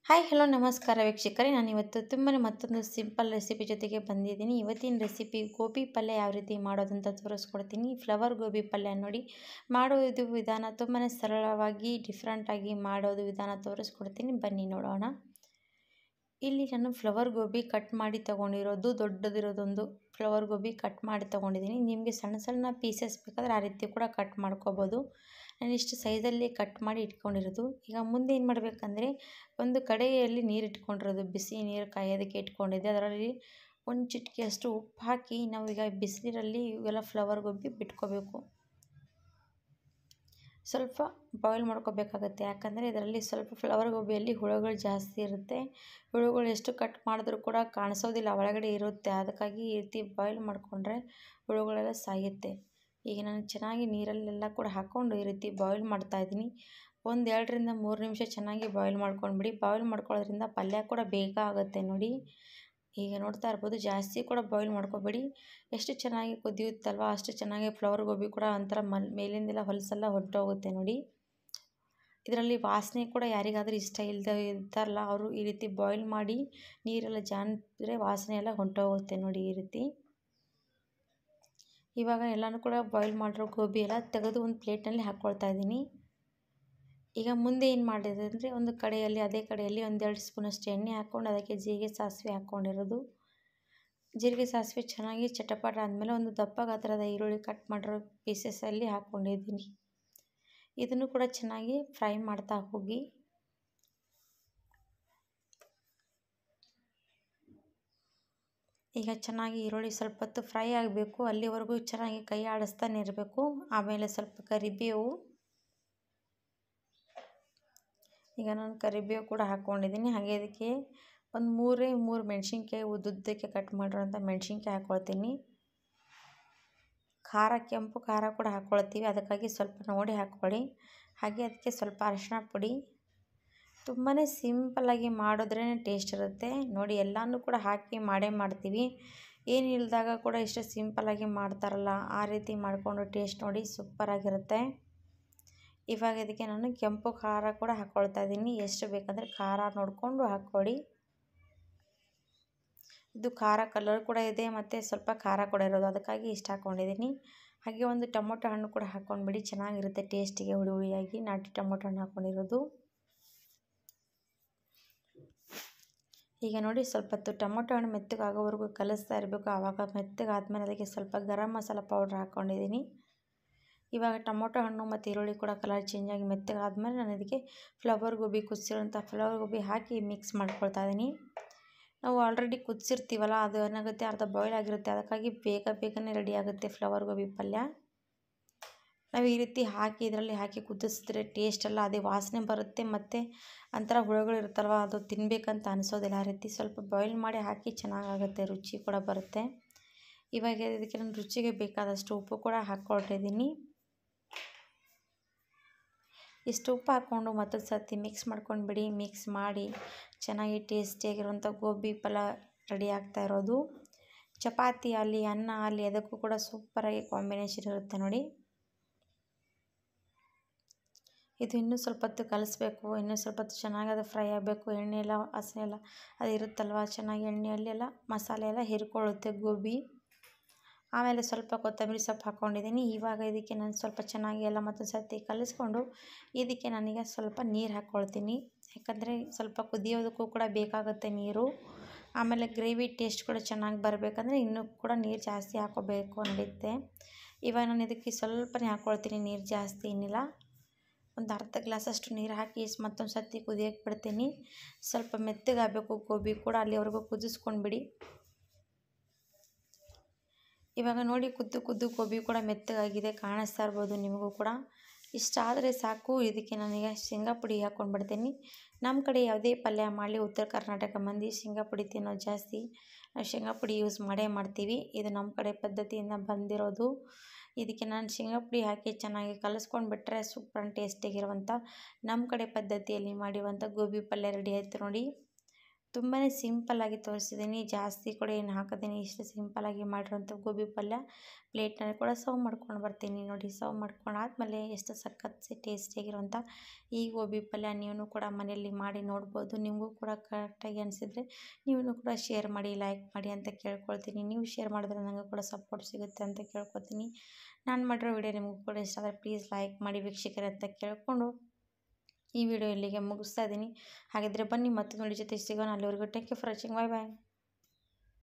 hi hello ನಮಸ್ಕಾರ ವೀಕ್ಷಕರೇ ನಾನು ಇವತ್ತು ತುಂಬಾ ಮತ್ತೊಂದು ಸಿಂಪಲ್ ರೆಸಿಪಿ ಜೊತೆಗೆ ಬಂದಿದ್ದೀನಿ ಇವತ್ತಿನ ರೆಸಿಪಿ ಗೋಬಿ ಪಲ್ಯ ಯಾವ ರೀತಿ ಮಾಡೋದಂತ ತೋರಿಸ್ಕೊಡ್ತೀನಿ ಫ್ಲವರ್ ಗೋಬಿ ಪಲ್ಯ ನೋಡಿ ಮಾಡೋದು ವಿಧಾನ ತುಂಬಾ ಸರಳವಾಗಿ ಡಿಫ್ರೆಂಟಾಗಿ ಮಾಡೋದು ವಿಧಾನ ತೋರಿಸ್ಕೊಡ್ತೀನಿ ಬನ್ನಿ ನೋಡೋಣ ಇಲ್ಲಿ ನಾನು ಫ್ಲವರ್ ಗೋಬಿ ಕಟ್ ಮಾಡಿ ತೊಗೊಂಡಿರೋದು ದೊಡ್ಡದಿರೋದೊಂದು ಫ್ಲವರ್ ಗೋಬಿ ಕಟ್ ಮಾಡಿ ತೊಗೊಂಡಿದ್ದೀನಿ ನಿಮಗೆ ಸಣ್ಣ ಸಣ್ಣ ಪೀಸಸ್ ಬೇಕಾದರೆ ಆ ರೀತಿ ಕೂಡ ಕಟ್ ಮಾಡ್ಕೋಬೋದು ನಾನು ಇಷ್ಟು ಸೈಜಲ್ಲಿ ಕಟ್ ಮಾಡಿ ಇಟ್ಕೊಂಡಿರೋದು ಈಗ ಮುಂದೆ ಏನು ಮಾಡಬೇಕಂದ್ರೆ ಒಂದು ಕಡೆಯಲ್ಲಿ ನೀರು ಇಟ್ಕೊಂಡಿರೋದು ಬಿಸಿ ನೀರು ಕಾಯೋದಕ್ಕೆ ಇಟ್ಕೊಂಡಿದ್ದೆ ಅದರಲ್ಲಿ ಒಂದು ಚಿಟಿಕೆಯಷ್ಟು ಉಪ್ಪು ಹಾಕಿ ನಾವು ಈಗ ಬಿಸಿನೀರಲ್ಲಿ ಇವೆಲ್ಲ ಫ್ಲವರ್ ಗೋಬಿ ಬಿಟ್ಕೋಬೇಕು ಸ್ವಲ್ಪ ಬಾಯ್ಲ್ ಮಾಡ್ಕೋಬೇಕಾಗತ್ತೆ ಯಾಕಂದರೆ ಇದರಲ್ಲಿ ಸ್ವಲ್ಪ ಫ್ಲವರ್ ಗೋಬಿಯಲ್ಲಿ ಹುಳುಗಳು ಜಾಸ್ತಿ ಇರುತ್ತೆ ಹುಳುಗಳು ಎಷ್ಟು ಕಟ್ ಮಾಡಿದ್ರೂ ಕೂಡ ಕಾಣಿಸೋದಿಲ್ಲ ಒಳಗಡೆ ಇರುತ್ತೆ ಅದಕ್ಕಾಗಿ ಈ ರೀತಿ ಬಾಯ್ಲ್ ಮಾಡಿಕೊಂಡ್ರೆ ಹುಳುಗಳೆಲ್ಲ ಸಾಯುತ್ತೆ ಈಗ ನಾನು ಚೆನ್ನಾಗಿ ನೀರಲ್ಲೆಲ್ಲ ಕೂಡ ಹಾಕ್ಕೊಂಡು ಈ ರೀತಿ ಬಾಯ್ಲ್ ಮಾಡ್ತಾಯಿದ್ದೀನಿ ಒಂದು ಎರಡರಿಂದ ಮೂರು ನಿಮಿಷ ಚೆನ್ನಾಗಿ ಬಾಯ್ಲ್ ಮಾಡ್ಕೊಂಡ್ಬಿಡಿ ಬಾಯ್ಲ್ ಮಾಡ್ಕೊಳ್ಳೋದ್ರಿಂದ ಪಲ್ಯ ಕೂಡ ಬೇಗ ಆಗುತ್ತೆ ನೋಡಿ ಈಗ ನೋಡ್ತಾ ಇರ್ಬೋದು ಜಾಸ್ತಿ ಕೂಡ ಬಾಯ್ಲ್ ಮಾಡ್ಕೋಬೇಡಿ ಎಷ್ಟು ಚೆನ್ನಾಗಿ ಕುದಿಯುತ್ತಲ್ವ ಅಷ್ಟು ಚೆನ್ನಾಗಿ ಫ್ಲವರ್ ಗೋಬಿ ಕೂಡ ಒಂಥರ ಮಲ್ ಮೇಲಿಂದೆಲ್ಲ ಹೊಲಸೆಲ್ಲ ಹೊರಟೋಗುತ್ತೆ ನೋಡಿ ಇದರಲ್ಲಿ ವಾಸನೆ ಕೂಡ ಯಾರಿಗಾದರೂ ಇಷ್ಟ ಇಲ್ಲದೆ ಇರ್ತಾರಲ್ಲ ಅವರು ಈ ರೀತಿ ಬಾಯ್ಲ್ ಮಾಡಿ ನೀರೆಲ್ಲ ಜಾನ್ದ್ರೆ ವಾಸನೆ ಎಲ್ಲ ಹೊಂಟೋಗುತ್ತೆ ನೋಡಿ ಈ ರೀತಿ ಇವಾಗ ಎಲ್ಲನೂ ಕೂಡ ಬಾಯ್ಲ್ ಮಾಡಿರೋ ಗೋಬಿ ಎಲ್ಲ ತೆಗೆದು ಒಂದು ಪ್ಲೇಟ್ನಲ್ಲಿ ಹಾಕ್ಕೊಳ್ತಾ ಇದ್ದೀನಿ ಈಗ ಮುಂದೆ ಏನು ಮಾಡಿದೆ ಅಂದರೆ ಒಂದು ಕಡೆಯಲ್ಲಿ ಅದೇ ಕಡೆಯಲ್ಲಿ ಒಂದೆರಡು ಸ್ಪೂನಷ್ಟು ಎಣ್ಣೆ ಹಾಕ್ಕೊಂಡು ಅದಕ್ಕೆ ಜೀರಿಗೆ ಸಾಸಿವೆ ಹಾಕ್ಕೊಂಡಿರೋದು ಜೀರಿಗೆ ಸಾಸಿವೆ ಚೆನ್ನಾಗಿ ಚಟಪಟ ಆದಮೇಲೆ ಒಂದು ದಪ್ಪ ಗಾತ್ರದ ಈರುಳ್ಳಿ ಕಟ್ ಮಾಡಿರೋ ಪೀಸಸಲ್ಲಿ ಹಾಕ್ಕೊಂಡಿದ್ದೀನಿ ಇದನ್ನು ಕೂಡ ಚೆನ್ನಾಗಿ ಫ್ರೈ ಮಾಡ್ತಾ ಹೋಗಿ ಈಗ ಚೆನ್ನಾಗಿ ಈರುಳ್ಳಿ ಸ್ವಲ್ಪ ಹೊತ್ತು ಫ್ರೈ ಆಗಬೇಕು ಅಲ್ಲಿವರೆಗೂ ಚೆನ್ನಾಗಿ ಕೈ ಆಡಿಸ್ತಾನೆ ಇರಬೇಕು ಆಮೇಲೆ ಸ್ವಲ್ಪ ಕರಿಬೇವು ಈಗ ನಾನು ಕರಿಬೇವು ಕೂಡ ಹಾಕ್ಕೊಂಡಿದ್ದೀನಿ ಹಾಗೆ ಅದಕ್ಕೆ ಒಂದು ಮೂರೇ ಮೂರು ಮೆಣಸಿನ್ಕಾಯಿ ಉದ್ದುದ್ದಕ್ಕೆ ಕಟ್ ಮಾಡಿರೋಂಥ ಮೆಣಸಿನ್ಕಾಯಿ ಹಾಕ್ಕೊಳ್ತೀನಿ ಖಾರ ಕೆಂಪು ಖಾರ ಕೂಡ ಹಾಕ್ಕೊಳ್ತೀವಿ ಅದಕ್ಕಾಗಿ ಸ್ವಲ್ಪ ನೋಡಿ ಹಾಕ್ಕೊಳ್ಳಿ ಹಾಗೆ ಅದಕ್ಕೆ ಸ್ವಲ್ಪ ಅರಿಶಿನ ಪುಡಿ ತುಂಬಾ ಸಿಂಪಲ್ಲಾಗಿ ಮಾಡಿದ್ರೇ ಟೇಸ್ಟ್ ಇರುತ್ತೆ ನೋಡಿ ಎಲ್ಲನೂ ಕೂಡ ಹಾಕಿ ಮಾಡೇ ಮಾಡ್ತೀವಿ ಏನು ಇಲ್ಲದಾಗ ಕೂಡ ಇಷ್ಟು ಸಿಂಪಲ್ಲಾಗಿ ಮಾಡ್ತಾರಲ್ಲ ಆ ರೀತಿ ಮಾಡಿಕೊಂಡು ಟೇಸ್ಟ್ ನೋಡಿ ಸೂಪರಾಗಿರುತ್ತೆ ಇವಾಗ ಇದಕ್ಕೆ ನಾನು ಕೆಂಪು ಖಾರ ಕೂಡ ಹಾಕ್ಕೊಳ್ತಾ ಇದ್ದೀನಿ ಎಷ್ಟು ಬೇಕಂದರೆ ಖಾರ ನೋಡಿಕೊಂಡು ಹಾಕ್ಕೊಳ್ಳಿ ಇದು ಖಾರ ಕಲರ್ ಕೂಡ ಇದೆ ಮತ್ತು ಸ್ವಲ್ಪ ಖಾರ ಕೂಡ ಇರೋದು ಅದಕ್ಕಾಗಿ ಇಷ್ಟ ಹಾಕ್ಕೊಂಡಿದ್ದೀನಿ ಹಾಗೆ ಒಂದು ಟೊಮೊಟೊ ಹಣ್ಣು ಕೂಡ ಹಾಕ್ಕೊಂಡ್ಬಿಡಿ ಚೆನ್ನಾಗಿರುತ್ತೆ ಟೇಸ್ಟಿಗೆ ಹುಳಿ ಹುಳಿಯಾಗಿ ನಾಟಿ ಟೊಮೊಟೊ ಹಣ್ಣು ಹಾಕ್ಕೊಂಡಿರೋದು ಈಗ ನೋಡಿ ಸ್ವಲ್ಪ ಹೊತ್ತು ಟೊಮೊಟೊ ಹಣ್ಣು ಮೆತ್ತಗಾಗೋವರೆಗೂ ಕಲಿಸ್ತಾ ಇರಬೇಕು ಆವಾಗ ಮೆತ್ತಗಾದ್ಮೇಲೆ ಅದಕ್ಕೆ ಸ್ವಲ್ಪ ಗರಂ ಮಸಾಲ ಪೌಡ್ರ್ ಹಾಕ್ಕೊಂಡಿದ್ದೀನಿ ಇವಾಗ ಟೊಮೊಟೊ ಹಣ್ಣು ಮತ್ತು ಈರುಳ್ಳಿ ಕೂಡ ಕಲರ್ ಚೇಂಜ್ ಆಗಿ ಮೆತ್ತಗಾದ್ಮೇಲೆ ನಾನು ಇದಕ್ಕೆ ಫ್ಲವರ್ ಗೋಬಿ ಕುದಿಸಿರೋಂಥ ಫ್ಲವರ್ ಗೋಬಿ ಹಾಕಿ ಮಿಕ್ಸ್ ಮಾಡ್ಕೊಳ್ತಾ ಇದ್ದೀನಿ ನಾವು ಆಲ್ರೆಡಿ ಕುದಿಸಿರ್ತೀವಲ್ಲ ಅದು ಏನಾಗುತ್ತೆ ಅರ್ಧ ಬಾಯ್ಲ್ ಆಗಿರುತ್ತೆ ಅದಕ್ಕಾಗಿ ಬೇಗ ಬೇಗನೆ ರೆಡಿ ಆಗುತ್ತೆ ಫ್ಲವರ್ ಗೋಬಿ ಪಲ್ಯ ನಾವು ಈ ರೀತಿ ಹಾಕಿ ಇದರಲ್ಲಿ ಹಾಕಿ ಕುದಿಸಿದ್ರೆ ಟೇಸ್ಟ್ ಎಲ್ಲ ಅದೇ ವಾಸನೆ ಬರುತ್ತೆ ಮತ್ತು ಒಂಥರ ಹುಳುಗಳು ಇರುತ್ತಲ್ವ ಅದು ತಿನ್ನಬೇಕಂತ ಅನಿಸೋದಿಲ್ಲ ಆ ರೀತಿ ಸ್ವಲ್ಪ ಬಾಯ್ಲ್ ಮಾಡಿ ಹಾಕಿ ಚೆನ್ನಾಗಾಗುತ್ತೆ ರುಚಿ ಕೂಡ ಬರುತ್ತೆ ಇವಾಗ ಇದಕ್ಕೆ ನಾನು ರುಚಿಗೆ ಬೇಕಾದಷ್ಟು ಉಪ್ಪು ಕೂಡ ಹಾಕ್ಕೊಳ್ತಿದ್ದೀನಿ ಇಷ್ಟು ಉಪ್ಪು ಹಾಕ್ಕೊಂಡು ಮತ್ತೊಂದು ಸರ್ತಿ ಮಿಕ್ಸ್ ಮಾಡ್ಕೊಂಡು ಬಿಡಿ ಮಿಕ್ಸ್ ಮಾಡಿ ಚೆನ್ನಾಗಿ ಟೇಸ್ಟಿಯಾಗಿರುವಂಥ ಗೋಬಿ ಪಲ್ಯ ರೆಡಿ ಆಗ್ತಾ ಇರೋದು ಚಪಾತಿ ಆಗಲಿ ಅನ್ನ ಆಗಲಿ ಅದಕ್ಕೂ ಕೂಡ ಸೂಪರಾಗಿ ಕಾಂಬಿನೇಷನ್ ಇರುತ್ತೆ ನೋಡಿ ಇದು ಇನ್ನೂ ಸ್ವಲ್ಪ ಹೊತ್ತು ಕಲಿಸ್ಬೇಕು ಇನ್ನೂ ಸ್ವಲ್ಪ ಹೊತ್ತು ಚೆನ್ನಾಗಿ ಅದು ಫ್ರೈ ಆಗಬೇಕು ಎಣ್ಣೆ ಎಲ್ಲ ವಾಸನೆ ಎಲ್ಲ ಅದು ಇರುತ್ತಲ್ವ ಚೆನ್ನಾಗಿ ಎಣ್ಣೆಯಲ್ಲೆಲ್ಲ ಮಸಾಲೆ ಎಲ್ಲ ಹಿರ್ಕೊಳ್ಳುತ್ತೆ ಗೋಬಿ ಆಮೇಲೆ ಸ್ವಲ್ಪ ಕೊತ್ತಂಬರಿ ಸೊಪ್ಪು ಹಾಕ್ಕೊಂಡಿದ್ದೀನಿ ಇವಾಗ ಇದಕ್ಕೆ ನಾನು ಸ್ವಲ್ಪ ಚೆನ್ನಾಗಿ ಎಲ್ಲ ಮತ್ತೊಂದು ಸರ್ತಿ ಕಲಿಸ್ಕೊಂಡು ಇದಕ್ಕೆ ನಾನೀಗ ಸ್ವಲ್ಪ ನೀರು ಹಾಕ್ಕೊಳ್ತೀನಿ ಯಾಕಂದರೆ ಸ್ವಲ್ಪ ಕುದಿಯೋದಕ್ಕೂ ಕೂಡ ಬೇಕಾಗುತ್ತೆ ನೀರು ಆಮೇಲೆ ಗ್ರೇವಿ ಟೇಸ್ಟ್ ಕೂಡ ಚೆನ್ನಾಗಿ ಬರಬೇಕಂದ್ರೆ ಇನ್ನೂ ಕೂಡ ನೀರು ಜಾಸ್ತಿ ಹಾಕ್ಕೋಬೇಕು ನಡೆಯುತ್ತೆ ಇವಾಗ ನಾನು ಇದಕ್ಕೆ ಸ್ವಲ್ಪನೇ ಹಾಕ್ಕೊಳ್ತೀನಿ ನೀರು ಜಾಸ್ತಿ ಏನಿಲ್ಲ ಒಂದು ಅರ್ಧ ಗ್ಲಾಸಷ್ಟು ನೀರು ಹಾಕಿ ಮತ್ತೊಂದು ಸರ್ತಿ ಕುದಿಯೋಕ್ಕೆ ಬಿಡ್ತೀನಿ ಸ್ವಲ್ಪ ಮೆತ್ತಗಾಗಬೇಕು ಗೋಬಿ ಕೂಡ ಅಲ್ಲಿವರೆಗೂ ಕುದಿಸ್ಕೊಂಡ್ಬಿಡಿ ಇವಾಗ ನೋಡಿ ಕುದ್ದು ಕುದ್ದು ಗೋಬಿ ಕೂಡ ಮೆತ್ತಗಾಗಿದೆ ಕಾಣಿಸ್ತಾ ಇರ್ಬೋದು ನಿಮಗೂ ಕೂಡ ಇಷ್ಟ ಆದರೆ ಸಾಕು ಇದಕ್ಕೆ ನಾನೀಗ ಶೇಂಗಾ ಪುಡಿ ಹಾಕ್ಕೊಂಡ್ಬಿಡ್ತೀನಿ ನಮ್ಮ ಕಡೆ ಯಾವುದೇ ಪಲ್ಯ ಮಾಡಲಿ ಉತ್ತರ ಕರ್ನಾಟಕ ಮಂದಿ ಶೇಂಗಾ ಪುಡಿ ತಿನ್ನೋದು ಜಾಸ್ತಿ ನಾವು ಶೇಂಗಾ ಪುಡಿ ಯೂಸ್ ಮಾಡೇ ಮಾಡ್ತೀವಿ ಇದು ನಮ್ಮ ಕಡೆ ಪದ್ಧತಿಯಿಂದ ಬಂದಿರೋದು ಇದಕ್ಕೆ ನಾನು ಶೇಂಗಾ ಪುಡಿ ಹಾಕಿ ಚೆನ್ನಾಗಿ ಕಲಿಸ್ಕೊಂಡು ಬಿಟ್ಟರೆ ಸೂಪರ್ ಟೇಸ್ಟಿಗಿರುವಂಥ ನಮ್ಮ ಕಡೆ ಪದ್ಧತಿಯಲ್ಲಿ ಮಾಡಿರುವಂಥ ಗೋಬಿ ಪಲ್ಯ ರೆಡಿ ಆಯಿತು ನೋಡಿ ತುಂಬಾ ಸಿಂಪಲ್ಲಾಗಿ ತೋರಿಸಿದ್ದೀನಿ ಜಾಸ್ತಿ ಕೂಡ ಏನು ಹಾಕೋದೇನೆ ಇಷ್ಟು ಸಿಂಪಲ್ಲಾಗಿ ಮಾಡಿರೋಂಥ ಗೋಬಿ ಪಲ್ಯ ಪ್ಲೇಟ್ನಲ್ಲಿ ಕೂಡ ಸರ್ವ್ ಮಾಡ್ಕೊಂಡು ಬರ್ತೀನಿ ನೋಡಿ ಸರ್ವ್ ಮಾಡ್ಕೊಂಡು ಆದಮೇಲೆ ಎಷ್ಟು ಸಖತ್ ಟೇಸ್ಟಿಯಾಗಿರುವಂಥ ಈ ಗೋಬಿ ಪಲ್ಯ ನೀವು ಕೂಡ ಮನೆಯಲ್ಲಿ ಮಾಡಿ ನೋಡ್ಬೋದು ನಿಮಗೂ ಕೂಡ ಕರೆಕ್ಟಾಗಿ ಅನಿಸಿದರೆ ನೀವು ಕೂಡ ಶೇರ್ ಮಾಡಿ ಲೈಕ್ ಮಾಡಿ ಅಂತ ಕೇಳ್ಕೊಳ್ತೀನಿ ನೀವು ಶೇರ್ ಮಾಡಿದ್ರೆ ನನಗೂ ಕೂಡ ಸಪೋರ್ಟ್ ಸಿಗುತ್ತೆ ಅಂತ ಕೇಳ್ಕೊತೀನಿ ನಾನು ಮಾಡಿರೋ ವಿಡಿಯೋ ನಿಮಗೂ ಕೂಡ ಇಷ್ಟ ಆದರೆ ಪ್ಲೀಸ್ ಲೈಕ್ ಮಾಡಿ ವೀಕ್ಷಕರೇ ಅಂತ ಕೇಳಿಕೊಂಡು ಈ ವಿಡಿಯೋ ಇಲ್ಲಿಗೆ ಮುಗಿಸ್ತಾ ಇದ್ದೀನಿ ಹಾಗಿದ್ರೆ ಬನ್ನಿ ಮತ್ತೊಂದು ಜೊತೆ ಸಿಗೋಣ ಅಲ್ಲಿವರೆಗೂ take care for watching bye bye